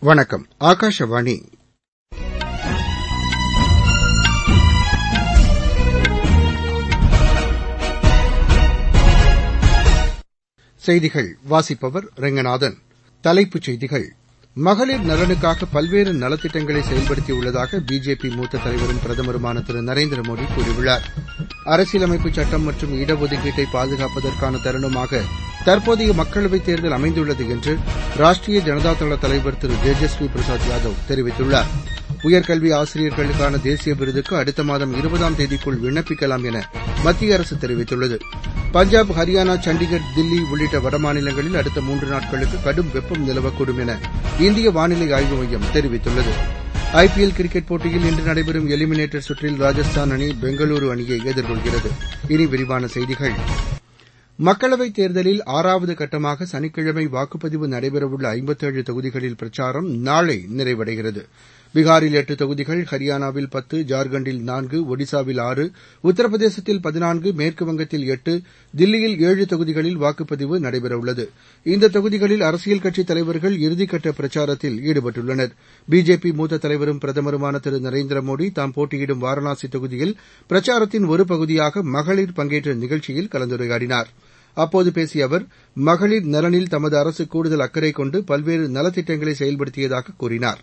வணக்கம் ஆகாஷவாணி செய்திகள் வாசிப்பவர் ரெங்கநாதன் தலைப்புச் செய்திகள் மகளிர் நலனுக்காக பல்வேறு நலத்திட்டங்களை செயல்படுத்தியுள்ளதாக பிஜேபி மூத்த தலைவரும் பிரதமருமான திரு நரேந்திர மோடி கூறியுள்ளார் அரசியலமைப்பு சட்டம் மற்றும் இடஒதுக்கீட்டை பாதுகாப்பதற்கான தருணமாக தற்போதைய மக்களவைத் தேர்தல் அமைந்துள்ளது என்று ராஷ்டிரிய ஜனதாதள தலைவர் திரு தேஜஸ்வி பிரசாத் யாதவ் தெரிவித்துள்ளார் உயர்கல்வி ஆசிரியர்களுக்கான தேசிய விருதுக்கு அடுத்த மாதம் இருபதாம் தேதிக்குள் விண்ணப்பிக்கலாம் என மத்திய அரசு தெரிவித்துள்ளது பஞ்சாப் ஹரியானா சண்டிகர் தில்லி உள்ளிட்ட வடமாநிலங்களில் அடுத்த மூன்று நாட்களுக்கு கடும் வெப்பம் நிலவக்கூடும் என இந்திய வானிலை ஆய்வு மையம் தெரிவித்துள்ளது ஐபிஎல் கிரிக்கெட் போட்டியில் இன்று நடைபெறும் எலிமினேட்டர் சுற்றில் ராஜஸ்தான் அணி பெங்களூரு அணியை எதிர்கொள்கிறது இனி விரிவான செய்திகள் மக்களவைத் தேர்தலில் ஆறாவது கட்டமாக சனிக்கிழமை வாக்குப்பதிவு நடைபெறவுள்ள ஐம்பத்தேழு தொகுதிகளில் பிரச்சாரம் நாளை நிறைவடைகிறது பீகாரில் எட்டு தொகுதிகள் ஹரியானாவில் பத்து ஜார்க்கண்டில் நான்கு ஒடிசாவில் ஆறு உத்தரப்பிரதேசத்தில் பதினான்கு மேற்குவங்கத்தில் எட்டு தில்லியில் ஏழு தொகுதிகளில் வாக்குப்பதிவு நடைபெறவுள்ளது இந்த தொகுதிகளில் அரசியல் கட்சித் தலைவர்கள் இறுதிக்கட்ட பிரச்சாரத்தில் ஈடுபட்டுள்ளனர் பிஜேபி மூத்த தலைவரும் பிரதமருமான திரு நரேந்திர மோடி தாம் போட்டியிடும் வாரணாசி தொகுதியில் பிரச்சாரத்தின் ஒரு பகுதியாக மகளிர் பங்கேற்ற நிகழ்ச்சியில் கலந்துரையாடினார் அப்போது பேசிய அவர் மகளிர் நலனில் தமது அரசு கூடுதல் அக்கறை கொண்டு பல்வேறு நலத்திட்டங்களை செயல்படுத்தியதாக கூறினார்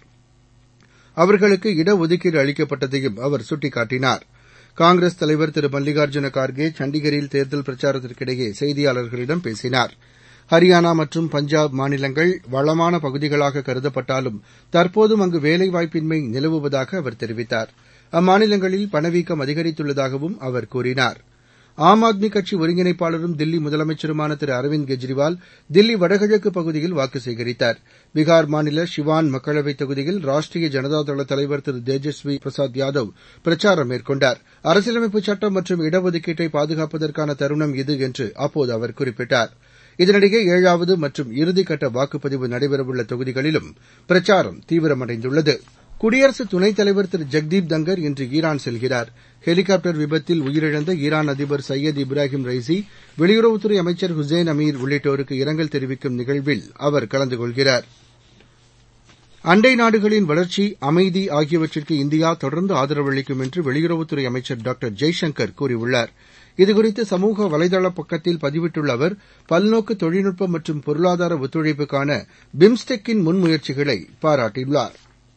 அவர்களுக்கு இடஒதுக்கீடு அளிக்கப்பட்டதையும் அவர் சுட்டிக்காட்டினார் காங்கிரஸ் தலைவர் திரு மல்லிகார்ஜுன கார்கே சண்டிகரில் தேர்தல் பிரச்சாரத்திற்கிடையே செய்தியாளர்களிடம் பேசினார் ஹரியானா மற்றும் பஞ்சாப் மாநிலங்கள் வளமான பகுதிகளாக கருதப்பட்டாலும் தற்போதும் அங்கு வேலைவாய்ப்பின்மை நிலவுவதாக அவர் தெரிவித்தார் அம்மாநிலங்களில் பணவீக்கம் அதிகரித்துள்ளதாகவும் அவர் கூறினார் ஆம் ஆத்மி கட்சி ஒருங்கிணைப்பாளரும் தில்லி முதலமைச்சருமான திரு அரவிந்த் கெஜ்ரிவால் தில்லி வடகிழக்கு பகுதியில் வாக்கு சேகரித்தார் பீகார் மாநில ஷிவான் மக்களவைத் தொகுதியில் ராஷ்டிரிய ஜனதாதள தலைவர் திரு தேஜஸ்வி பிரசாத் யாதவ் பிரச்சாரம் மேற்கொண்டார் அரசியலமைப்பு சட்டம் மற்றும் இடஒதுக்கீட்டை பாதுகாப்பதற்கான தருணம் இது என்று அப்போது அவர் குறிப்பிட்டார் இதனிடையே ஏழாவது மற்றும் இறுதிக்கட்ட வாக்குப்பதிவு நடைபெறவுள்ள தொகுதிகளிலும் பிரச்சாரம் தீவிரமடைந்துள்ளது குடியரசு துணைத் தலைவர் திரு ஜெக்தீப் தங்கர் இன்று ஈரான் செல்கிறார் ஹெலிகாப்டர் விபத்தில் உயிரிழந்த ஈரான் அதிபர் சையத் இப்ராஹிம் ரைசி வெளியுறவுத்துறை அமைச்சர் ஹுசேன் அமீர் உள்ளிட்டோருக்கு இரங்கல் தெரிவிக்கும் நிகழ்வில் அவர் கலந்து கொள்கிறார் அண்டை நாடுகளின் வளர்ச்சி அமைதி ஆகியவற்றிற்கு இந்தியா தொடர்ந்து ஆதரவளிக்கும் என்று வெளியுறவுத்துறை அமைச்சர் டாக்டர் ஜெய்சங்கர் கூறியுள்ளார் இதுகுறித்து சமூக வலைதள பக்கத்தில் பதிவிட்டுள்ள அவர் பல்நோக்கு தொழில்நுட்பம் மற்றும் பொருளாதார ஒத்துழைப்புக்கான பிம்ஸ்டெக்கின் முன்முயற்சிகளை பாராட்டியுள்ளார்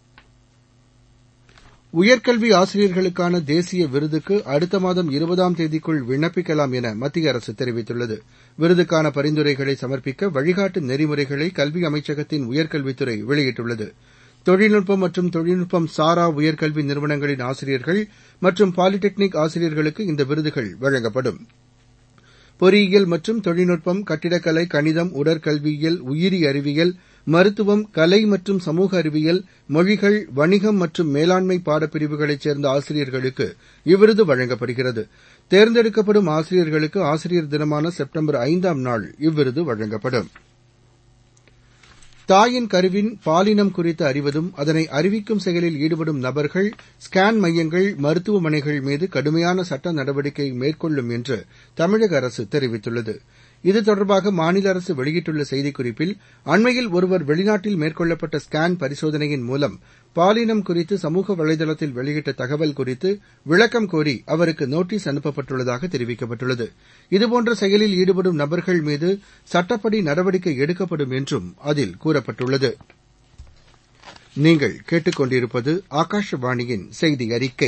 உயர்கல்வி ஆசிரியர்களுக்கான தேசிய விருதுக்கு அடுத்த மாதம் இருபதாம் தேதிக்குள் விண்ணப்பிக்கலாம் என மத்திய அரசு தெரிவித்துள்ளது விருதுக்கான பரிந்துரைகளை சமர்ப்பிக்க வழிகாட்டு நெறிமுறைகளை கல்வி அமைச்சகத்தின் உயர்கல்வித்துறை வெளியிட்டுள்ளது தொழில்நுட்பம் மற்றும் தொழில்நுட்பம் சாரா உயர்கல்வி நிறுவனங்களின் ஆசிரியர்கள் மற்றும் பாலிடெக்னிக் ஆசிரியர்களுக்கு இந்த விருதுகள் வழங்கப்படும் பொறியியல் மற்றும் தொழில்நுட்பம் கட்டிடக்கலை கணிதம் உடற்கல்வியியல் உயிரி அறிவியல் மருத்துவம் கலை மற்றும் சமூக அறிவியல் மொழிகள் வணிகம் மற்றும் மேலாண்மை பாடப்பிரிவுகளைச் சேர்ந்த ஆசிரியர்களுக்கு இவ்விருது வழங்கப்படுகிறது தேர்ந்தெடுக்கப்படும் ஆசிரியர்களுக்கு ஆசிரியர் தினமான செப்டம்பர் ஐந்தாம் நாள் இவ்விருது வழங்கப்படும் தாயின் கருவின் பாலினம் குறித்து அறிவதும் அதனை அறிவிக்கும் செயலில் ஈடுபடும் நபர்கள் ஸ்கேன் மையங்கள் மருத்துவமனைகள் மீது கடுமையான சட்ட நடவடிக்கை மேற்கொள்ளும் என்று தமிழக அரசு தெரிவித்துள்ளது இது தொடர்பாக மாநில அரசு வெளியிட்டுள்ள செய்திக்குறிப்பில் அண்மையில் ஒருவர் வெளிநாட்டில் மேற்கொள்ளப்பட்ட ஸ்கேன் பரிசோதனையின் மூலம் பாலினம் குறித்து சமூக வலைதளத்தில் வெளியிட்ட தகவல் குறித்து விளக்கம் கோரி அவருக்கு நோட்டீஸ் அனுப்பப்பட்டுள்ளதாக தெரிவிக்கப்பட்டுள்ளது இதுபோன்ற செயலில் ஈடுபடும் நபர்கள் மீது சட்டப்படி நடவடிக்கை எடுக்கப்படும் என்றும் அதில் கூறப்பட்டுள்ளது நீங்கள் கேட்டுக்கொண்டிருப்பது ஆகாஷவாணியின் செய்தி அறிக்கை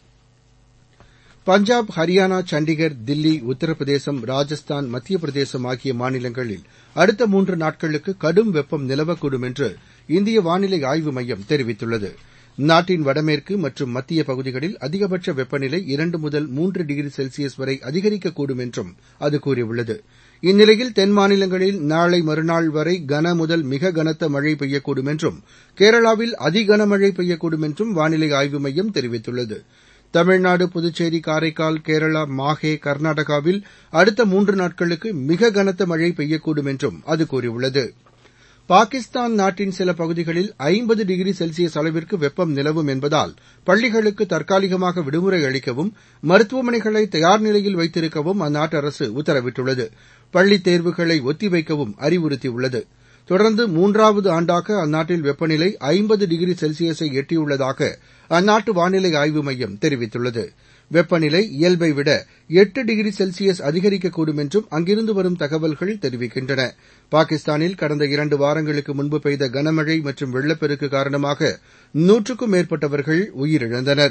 பஞ்சாப் ஹரியானா சண்டிகர் தில்லி உத்தரப்பிரதேசம் ராஜஸ்தான் மத்திய பிரதேசம் ஆகிய மாநிலங்களில் அடுத்த மூன்று நாட்களுக்கு கடும் வெப்பம் நிலவக்கூடும் என்று இந்திய வானிலை ஆய்வு மையம் தெரிவித்துள்ளது நாட்டின் வடமேற்கு மற்றும் மத்திய பகுதிகளில் அதிகபட்ச வெப்பநிலை இரண்டு முதல் மூன்று டிகிரி செல்சியஸ் வரை அதிகரிக்கக்கூடும் என்றும் அது கூறியுள்ளது இந்நிலையில் தென் மாநிலங்களில் நாளை மறுநாள் வரை கன முதல் மிக கனத்த மழை பெய்யக்கூடும் என்றும் கேரளாவில் அதிகனமழை பெய்யக்கூடும் என்றும் வானிலை ஆய்வு மையம் தெரிவித்துள்ளது தமிழ்நாடு புதுச்சேரி காரைக்கால் கேரளா மாஹே கர்நாடகாவில் அடுத்த மூன்று நாட்களுக்கு மிக கனத்த மழை பெய்யக்கூடும் என்றும் அது கூறியுள்ளது பாகிஸ்தான் நாட்டின் சில பகுதிகளில் ஐம்பது டிகிரி செல்சியஸ் அளவிற்கு வெப்பம் நிலவும் என்பதால் பள்ளிகளுக்கு தற்காலிகமாக விடுமுறை அளிக்கவும் மருத்துவமனைகளை தயார் நிலையில் வைத்திருக்கவும் அந்நாட்டு அரசு உத்தரவிட்டுள்ளது பள்ளித் தேர்வுகளை ஒத்தி வைக்கவும் அறிவுறுத்தியுள்ளது தொடர்ந்து மூன்றாவது ஆண்டாக அந்நாட்டில் வெப்பநிலை ஐம்பது டிகிரி செல்சியஸை எட்டியுள்ளதாக அந்நாட்டு வானிலை ஆய்வு மையம் தெரிவித்துள்ளது வெப்பநிலை இயல்பை விட எட்டு டிகிரி செல்சியஸ் அதிகரிக்கக்கூடும் என்றும் அங்கிருந்து வரும் தகவல்கள் தெரிவிக்கின்றன பாகிஸ்தானில் கடந்த இரண்டு வாரங்களுக்கு முன்பு பெய்த கனமழை மற்றும் வெள்ளப்பெருக்கு காரணமாக நூற்றுக்கும் மேற்பட்டவர்கள் உயிரிழந்தனர்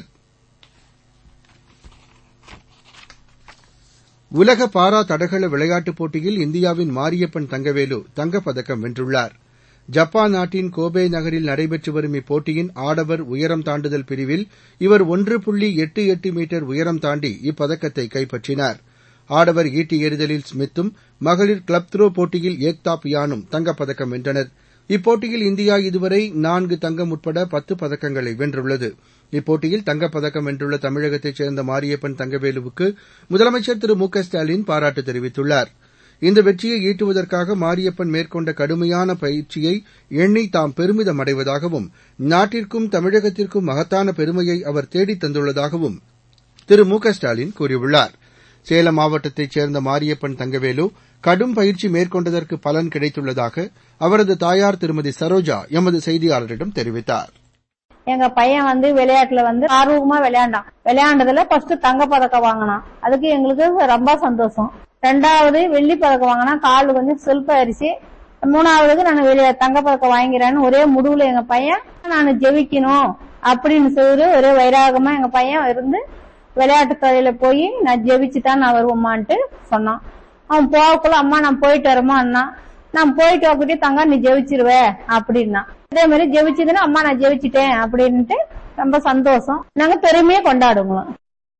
உலக பாரா தடகள விளையாட்டுப் போட்டியில் இந்தியாவின் மாரியப்பன் தங்கவேலு தங்கப்பதக்கம் வென்றுள்ளார் ஜப்பான் நாட்டின் கோபே நகரில் நடைபெற்று வரும் இப்போட்டியின் ஆடவர் உயரம் தாண்டுதல் பிரிவில் இவர் ஒன்று புள்ளி எட்டு எட்டு மீட்டர் உயரம் தாண்டி இப்பதக்கத்தை கைப்பற்றினார் ஆடவர் ஈட்டி எறிதலில் ஸ்மித்தும் மகளிர் கிளப் த்ரோ போட்டியில் ஏக்தா பியானும் தங்கப்பதக்கம் வென்றனர் இப்போட்டியில் இந்தியா இதுவரை நான்கு தங்கம் உட்பட பத்து பதக்கங்களை வென்றுள்ளது இப்போட்டியில் தங்கப்பதக்கம் வென்றுள்ள தமிழகத்தைச் சேர்ந்த மாரியப்பன் தங்கவேலுவுக்கு முதலமைச்சர் திரு மு க ஸ்டாலின் பாராட்டு தெரிவித்துள்ளார் இந்த வெற்றியை ஈட்டுவதற்காக மாரியப்பன் மேற்கொண்ட கடுமையான பயிற்சியை எண்ணி தாம் பெருமிதம் அடைவதாகவும் நாட்டிற்கும் தமிழகத்திற்கும் மகத்தான பெருமையை அவர் தேடித் தந்துள்ளதாகவும் திரு மு க ஸ்டாலின் கூறியுள்ளார் சேலம் மாவட்டத்தைச் சேர்ந்த மாரியப்பன் தங்கவேலு கடும் பயிற்சி மேற்கொண்டதற்கு பலன் கிடைத்துள்ளதாக அவரது தாயார் திருமதி சரோஜா எமது செய்தியாளரிடம் தெரிவித்தார் எங்க பையன் வந்து விளையாட்டுல வந்து ஆர்வமா விளையாண்டான் விளையாண்டதுல ஃபர்ஸ்ட் தங்க பதக்கம் வாங்கினான் அதுக்கு எங்களுக்கு ரொம்ப சந்தோஷம் ரெண்டாவது வெள்ளி பதக்கம் வாங்கினா கால் கொஞ்சம் செல்பாயிருச்சு மூணாவதுக்கு நான் வெளியே தங்க பதக்கம் வாங்கிறேன்னு ஒரே முடிவுல எங்க பையன் நான் ஜெயிக்கணும் அப்படின்னு சொல்லி ஒரே வைராகமா எங்க பையன் இருந்து விளையாட்டு துறையில போய் நான் ஜெயிச்சு தான் நான் வருவோமான்ட்டு சொன்னான் அவன் போகக்குள்ள அம்மா நான் போயிட்டு வரமா அண்ணா நான் போயிட்டு வரக்கூடிய தங்க நீ ஜெயிச்சிருவ அப்படின்னா அதே மாதிரி ஜெயிச்சதுன்னா அம்மா நான் ஜெயிச்சிட்டேன் அப்படின்ட்டு ரொம்ப சந்தோஷம் நாங்க பெருமையா கொண்டாடுவோம்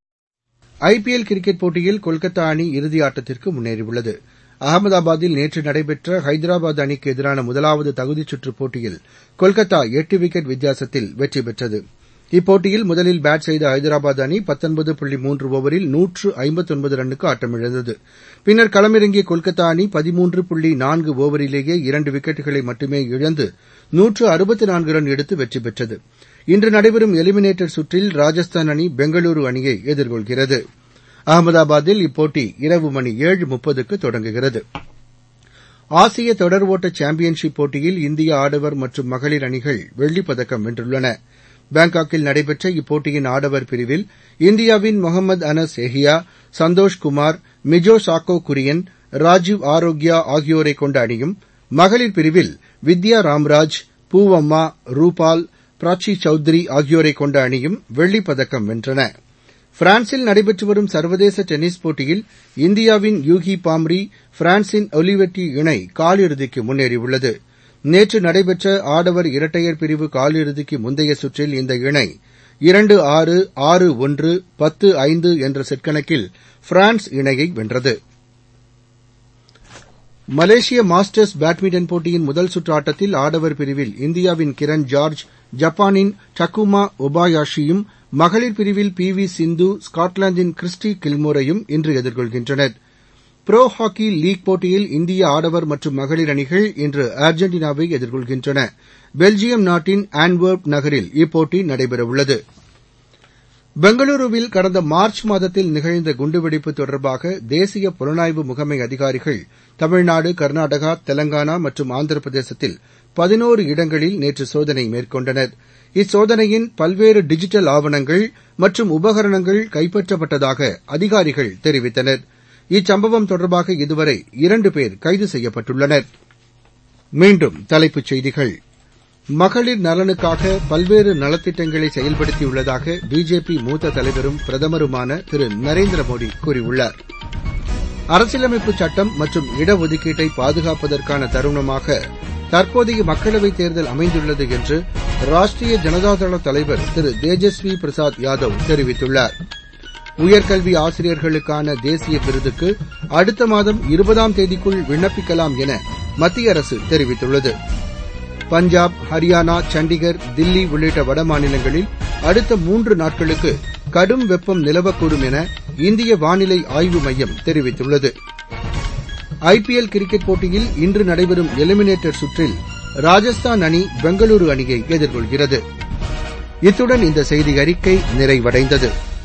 ஐபிஎல் கிரிக்கெட் போட்டியில் கொல்கத்தா அணி இறுதி ஆட்டத்திற்கு முன்னேறியுள்ளது அகமதாபாத்தில் நேற்று நடைபெற்ற ஹைதராபாத் அணிக்கு எதிரான முதலாவது தகுதிச் சுற்றுப் போட்டியில் கொல்கத்தா எட்டு விக்கெட் வித்தியாசத்தில் வெற்றி பெற்றது இப்போட்டியில் முதலில் பேட் செய்த ஹைதராபாத் அணி பத்தொன்பது புள்ளி மூன்று ஓவரில் நூற்று ஐம்பத்தொன்பது ரன்னுக்கு ஆட்டமிழந்தது பின்னர் களமிறங்கிய கொல்கத்தா அணி பதிமூன்று புள்ளி நான்கு ஓவரிலேயே இரண்டு விக்கெட்டுகளை மட்டுமே இழந்து நூற்று அறுபத்து நான்கு ரன் எடுத்து வெற்றி பெற்றது இன்று நடைபெறும் எலிமினேட்டர் சுற்றில் ராஜஸ்தான் அணி பெங்களூரு அணியை எதிர்கொள்கிறது அகமதாபாத்தில் இப்போட்டி இரவு மணி ஏழு முப்பதுக்கு தொடங்குகிறது ஆசிய தொடர் ஓட்ட சாம்பியன்ஷிப் போட்டியில் இந்திய ஆடவர் மற்றும் மகளிர் அணிகள் வெள்ளிப் பதக்கம் வென்றுள்ளன பாங்காக்கில் நடைபெற்ற இப்போட்டியின் ஆடவர் பிரிவில் இந்தியாவின் முகமது அனஸ் எஹியா சந்தோஷ் குமார் மிஜோ சாக்கோ குரியன் ராஜீவ் ஆரோக்கியா ஆகியோரை கொண்ட அணியும் மகளிர் பிரிவில் வித்யா ராம்ராஜ் பூவம்மா ரூபால் பிராச்சி சௌத்ரி ஆகியோரை கொண்ட அணியும் வெள்ளிப் பதக்கம் வென்றன பிரான்சில் நடைபெற்று வரும் சர்வதேச டென்னிஸ் போட்டியில் இந்தியாவின் யூகி பாம்ரி பிரான்சின் ஒலிவெட்டி இணை காலிறுதிக்கு முன்னேறியுள்ளது நேற்று நடைபெற்ற ஆடவர் இரட்டையர் பிரிவு காலிறுதிக்கு முந்தைய சுற்றில் இந்த இணை இரண்டு ஆறு ஆறு ஒன்று பத்து ஐந்து என்ற செட் கணக்கில் பிரான்ஸ் இணையை வென்றது மலேசிய மாஸ்டர்ஸ் பேட்மிண்டன் போட்டியின் முதல் சுற்று ஆட்டத்தில் ஆடவர் பிரிவில் இந்தியாவின் கிரண் ஜார்ஜ் ஜப்பானின் டக்குமா ஒபாயாஷியும் மகளிர் பிரிவில் பி வி சிந்து ஸ்காட்லாந்தின் கிறிஸ்டி கில்மோரையும் இன்று எதிர்கொள்கின்றனர் புரோ ஹாக்கி லீக் போட்டியில் இந்திய ஆடவர் மற்றும் மகளிர் அணிகள் இன்று அர்ஜென்டினாவை எதிர்கொள்கின்றன பெல்ஜியம் நாட்டின் ஆன்வெர்ப் நகரில் இப்போட்டி நடைபெறவுள்ளது பெங்களூருவில் கடந்த மார்ச் மாதத்தில் நிகழ்ந்த குண்டுவெடிப்பு தொடர்பாக தேசிய புலனாய்வு முகமை அதிகாரிகள் தமிழ்நாடு கர்நாடகா தெலங்கானா மற்றும் ஆந்திர பிரதேசத்தில் பதினோரு இடங்களில் நேற்று சோதனை மேற்கொண்டனர் இச்சோதனையின் பல்வேறு டிஜிட்டல் ஆவணங்கள் மற்றும் உபகரணங்கள் கைப்பற்றப்பட்டதாக அதிகாரிகள் தெரிவித்தனர் இச்சம்பவம் தொடர்பாக இதுவரை இரண்டு பேர் கைது செய்யப்பட்டுள்ளனர் மீண்டும் தலைப்புச் செய்திகள் மகளிர் நலனுக்காக பல்வேறு நலத்திட்டங்களை செயல்படுத்தியுள்ளதாக பிஜேபி மூத்த தலைவரும் பிரதமருமான திரு நரேந்திர மோடி கூறியுள்ளார் அரசியலமைப்பு சட்டம் மற்றும் இடஒதுக்கீட்டை பாதுகாப்பதற்கான தருணமாக தற்போதைய மக்களவைத் தேர்தல் அமைந்துள்ளது என்று ராஷ்டிரிய ஜனதாதள தலைவர் திரு தேஜஸ்வி பிரசாத் யாதவ் தெரிவித்துள்ளார் உயர்கல்வி ஆசிரியர்களுக்கான தேசிய விருதுக்கு அடுத்த மாதம் இருபதாம் தேதிக்குள் விண்ணப்பிக்கலாம் என மத்திய அரசு தெரிவித்துள்ளது பஞ்சாப் ஹரியானா சண்டிகர் தில்லி உள்ளிட்ட வடமாநிலங்களில் அடுத்த மூன்று நாட்களுக்கு கடும் வெப்பம் நிலவக்கூடும் என இந்திய வானிலை ஆய்வு மையம் தெரிவித்துள்ளது ஐபிஎல் கிரிக்கெட் போட்டியில் இன்று நடைபெறும் எலிமினேட்டர் சுற்றில் ராஜஸ்தான் அணி பெங்களூரு அணியை எதிர்கொள்கிறது இத்துடன் இந்த செய்தி அறிக்கை நிறைவடைந்தது